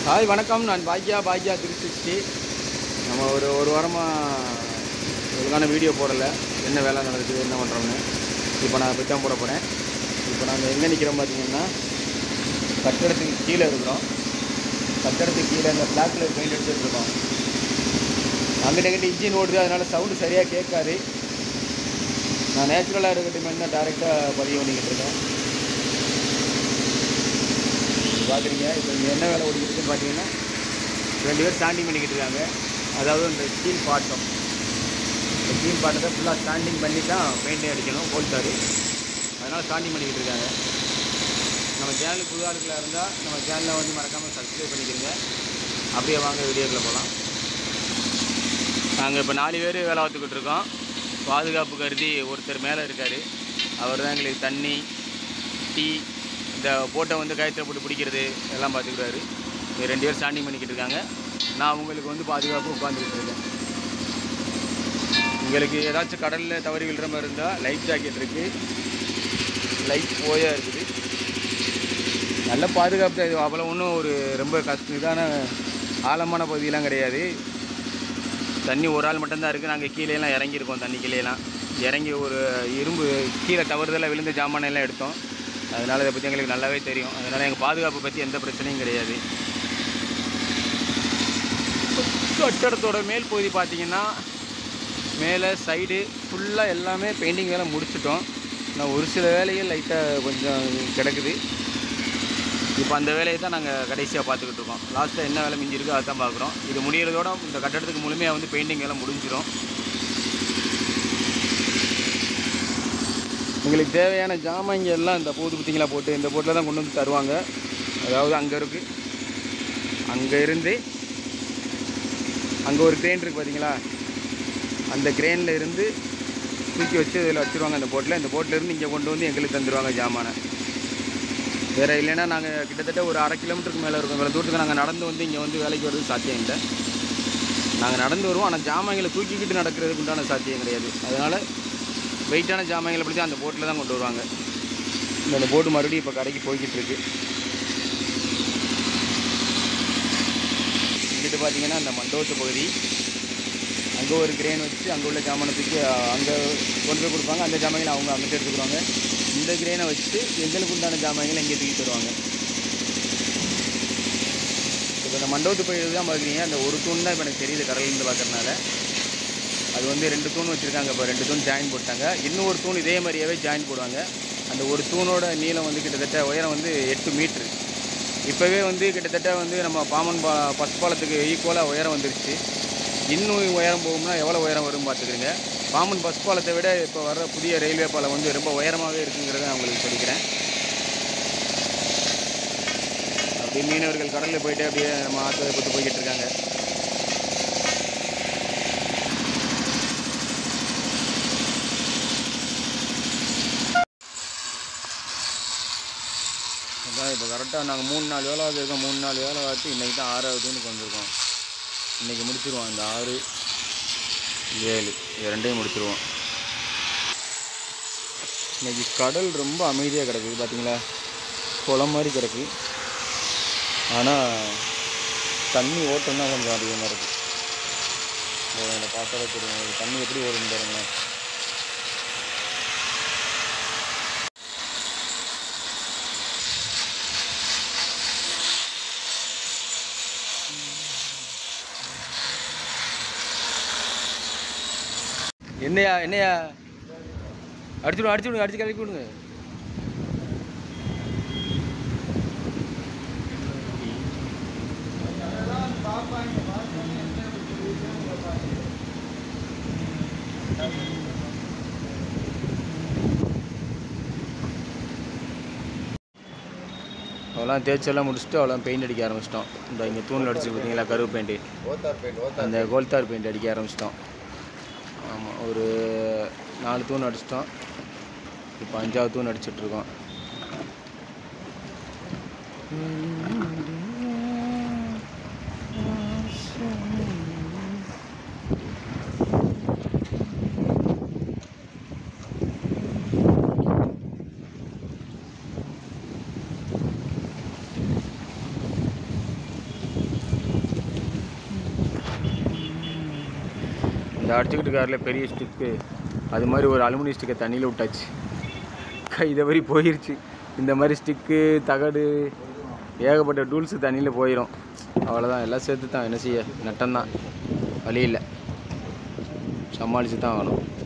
hi வணக்கம் நான் Bhagya Bhagya three sixty நம்ம ஒரு ஒரு வாரமாக ஒழுங்கான வீடியோ போடல என்ன வேலை நடக்குது என்ன பண்ணுறோம்னு இப்போ நான் இப்போ தான் போட போகிறேன் இப்போ நாங்கள் எங்கே நிற்கிறோம் பார்த்தீங்கன்னா கட்டடத்துக்கு கீழே இருக்கிறோம் கட்டடத்துக்கு கீழே அந்த பிளாக் கலர் பெயிண்ட் அடிச்சுட்டு இருக்கோம் அங்கிட்ட கிட்ட இன்ஜின் ஓடுது அதனால் சவுண்டு சரியாக கேட்காது நான் நேச்சுரலாக இருக்கட்டும் தான் டேரெக்டாக பதிவு பண்ணிக்கிட்டு இருக்கேன் பார்க்குறீங்க இப்போ இங்கே என்ன வேலை ஓடிக்கிட்டுன்னு பார்த்தீங்கன்னா ரெண்டு பேர் ஸ்டாண்டிங் பண்ணிக்கிட்டு இருக்காங்க அதாவது இந்த ஸ்டீல் பாட்டம் இந்த ஸ்டீல் பாட்டத்தை ஃபுல்லாக ஸ்டாண்டிங் பண்ணி தான் பெயிண்டே அடிக்கணும் கோல்தாரு அதனால் ஸ்டாண்டிங் பண்ணிக்கிட்டு இருக்காங்க நம்ம சேனலுக்கு புது ஆளுக்களாக இருந்தால் நம்ம சேனலை வந்து மறக்காமல் சப்ஸ்கிரைப் பண்ணிக்கிறங்க அப்படியே வாங்க வீடியோக்குள்ளே போகலாம் நாங்கள் இப்போ நாலு பேர் வேலை பார்த்துக்கிட்டு இருக்கோம் பாதுகாப்பு கருதி ஒருத்தர் மேலே இருக்கார் அவர் தான் எங்களுக்கு தண்ணி டீ இந்த போட்டை வந்து கயத்தில் போட்டு பிடிக்கிறது எல்லாம் பார்த்துக்கிறாரு இது ரெண்டு பேர் ஸ்டாண்டிங் பண்ணிக்கிட்டு இருக்காங்க நான் உங்களுக்கு வந்து பாதுகாப்பு உட்காந்துக்கிட்டு இருக்கேன் உங்களுக்கு ஏதாச்சும் கடலில் தவறி விழுற மாதிரி இருந்தால் லைஃப் ஜாக்கெட் இருக்குது லைஃப் போயா இருக்குது நல்ல பாதுகாப்பு தான் இது அவ்வளோ ஒன்றும் ஒரு ரொம்ப கஷ்ட இதான ஆழமான பகுதியெலாம் கிடையாது தண்ணி ஒரு ஆள் மட்டும்தான் இருக்குது நாங்கள் கீழேலாம் இறங்கியிருக்கோம் தண்ணி கீழேலாம் இறங்கி ஒரு இரும்பு கீழே தவறுதலாக விழுந்த ஜாமான் எல்லாம் எடுத்தோம் அதனால் இதை பற்றி எங்களுக்கு நல்லாவே தெரியும் அதனால் எங்கள் பாதுகாப்பை பற்றி எந்த பிரச்சனையும் கிடையாது கட்டடத்தோட மேல் பகுதி பார்த்தீங்கன்னா மேலே சைடு ஃபுல்லாக எல்லாமே பெயிண்டிங் வேலை முடிச்சிட்டோம் ஆனால் ஒரு சில வேலைகள் லைட்டாக கொஞ்சம் கிடக்குது இப்போ அந்த வேலையை தான் நாங்கள் கடைசியாக பார்த்துக்கிட்டு இருக்கோம் லாஸ்ட்டாக என்ன வேலை மிஞ்சி இருக்கோ அதை தான் பார்க்குறோம் இது முடியறதோட இந்த கட்டடத்துக்கு முழுமையாக வந்து பெயிண்டிங் வேலை முடிஞ்சிடும் உங்களுக்கு தேவையான ஜாமாங்க எல்லாம் இந்த போது குத்திங்களா போட்டு இந்த போட்டில் தான் கொண்டு வந்து தருவாங்க அதாவது அங்கே இருக்குது அங்கே இருந்து அங்கே ஒரு கிரெயின் இருக்குது பார்த்தீங்களா அந்த கிரெயினில் இருந்து தூக்கி வச்சு இதில் வச்சுருவாங்க அந்த போட்டில் இந்த போட்டில் இருந்து இங்கே கொண்டு வந்து எங்களுக்கு தந்துடுவாங்க ஜாமானை வேறு இல்லைன்னா நாங்கள் கிட்டத்தட்ட ஒரு அரை கிலோமீட்டருக்கு மேலே இருக்கும் இவ்வளோ தூரத்துக்கு நாங்கள் நடந்து வந்து இங்கே வந்து வேலைக்கு வர்றது சாத்தியம் இல்லை நாங்கள் நடந்து வருவோம் ஆனால் ஜாமான்களை தூக்கிக்கிட்டு நடக்கிறதுக்கு உண்டான சாத்தியம் கிடையாது அதனால் வெயிட்டான ஜாமான்களை பிடிச்சி அந்த போட்டில் தான் கொண்டு வருவாங்க இந்த அந்த போட்டு மறுபடியும் இப்போ கடைக்கு போய்கிட்டு இருக்கு இங்கிட்டு பார்த்தீங்கன்னா அந்த மண்டோத்து பகுதி அங்கே ஒரு கிரேன் வச்சு அங்கே உள்ள ஜாமானை தூக்கி அங்கே கொண்டு போய் கொடுப்பாங்க அந்த ஜாமான்களை அவங்க அங்கிட்ட எடுத்துக்கிறாங்க இந்த கிரேனை வச்சு எங்களுக்கு உண்டான ஜாமான்களை இங்கே தூக்கி தருவாங்க இப்போ இந்த மண்டபத்து பகுதி தான் பார்க்குறீங்க அந்த ஒரு தூண் தான் இப்போ எனக்கு தெரியுது கடலேருந்து பார்க்கறனால அது வந்து ரெண்டு தூண் வச்சுருக்காங்க இப்போ ரெண்டு தூண் ஜாயின் போட்டாங்க இன்னும் ஒரு தூண் இதே மாதிரியாவே ஜாயின் போடுவாங்க அந்த ஒரு தூணோட நீளம் வந்து கிட்டத்தட்ட உயரம் வந்து எட்டு மீட்ரு இப்போவே வந்து கிட்டத்தட்ட வந்து நம்ம பாமன் பா பஸ் பாலத்துக்கு ஈக்குவலாக உயரம் வந்துருச்சு இன்னும் உயரம் போகும்னா எவ்வளோ உயரம் வரும் பார்த்துக்கிறேங்க பாமன் பஸ் பாலத்தை விட இப்போ வர்ற புதிய ரயில்வே பாலம் வந்து ரொம்ப உயரமாகவே இருக்குங்கிறத நான் உங்களுக்கு சொல்லிக்கிறேன் அப்படியே மீனவர்கள் கடலில் போயிட்டு அப்படியே நம்ம ஆற்றை கொண்டு போய்கிட்டு இருக்காங்க அதான் இப்போ கரெக்டாக நாங்கள் மூணு நாலு வேலை இருக்கோம் மூணு நாலு வேலை பார்த்து இன்றைக்கி தான் ஆறாவது தூணுக்கு வந்திருக்கோம் இன்றைக்கி முடிச்சிருவோம் இந்த ஆறு ஏழு இது ரெண்டையும் முடிச்சிருவோம் இன்றைக்கி கடல் ரொம்ப அமைதியாக கிடக்குது பார்த்தீங்களா குளம் மாதிரி கிடக்கு ஆனால் தண்ணி ஓட்டம் தான் கொஞ்சம் அதிகமாக இருக்குது இதை பார்த்தாலே தெரியும் இது தண்ணி எப்படி ஓடுன்னு பாருங்களேன் என்னையா என்னையா அடிச்சு விடுங்க அடிச்சு விடுங்க அடிச்சு கிளப்பி விடுங்க அவ்வளோலாம் தேய்ச்செல்லாம் முடிச்சுட்டு அவ்வளோ பெயிண்ட் அடிக்க ஆரம்பிச்சிட்டோம் இந்த இங்கே தூணில் அடிச்சு பார்த்தீங்களா கருவு பெயிண்ட்டு ஓத்தார் பெயிண்ட் ஓத்தார் அந்த கோல்தார் பெயிண்ட் அடிக்க ஆரம்பிச்சிட்டோம் ஆமாம் ஒரு நாலு தூண் அடிச்சிட்டோம் இப்போ அஞ்சாவது தூண் அடிச்சிட்ருக்கோம் இந்த அடிச்சுக்கிட்டு காரில் பெரிய ஸ்டிக்கு அது மாதிரி ஒரு அலுமினியம் ஸ்டிக்கை தண்ணியில் விட்டாச்சு கைதை வரி போயிருச்சு இந்த மாதிரி ஸ்டிக்கு தகடு ஏகப்பட்ட டூல்ஸு தண்ணியில் போயிடும் அவ்வளோதான் எல்லாம் சேர்த்து தான் என்ன செய்ய நட்டம்தான் வழி இல்லை சமாளித்து தான் ஆகணும்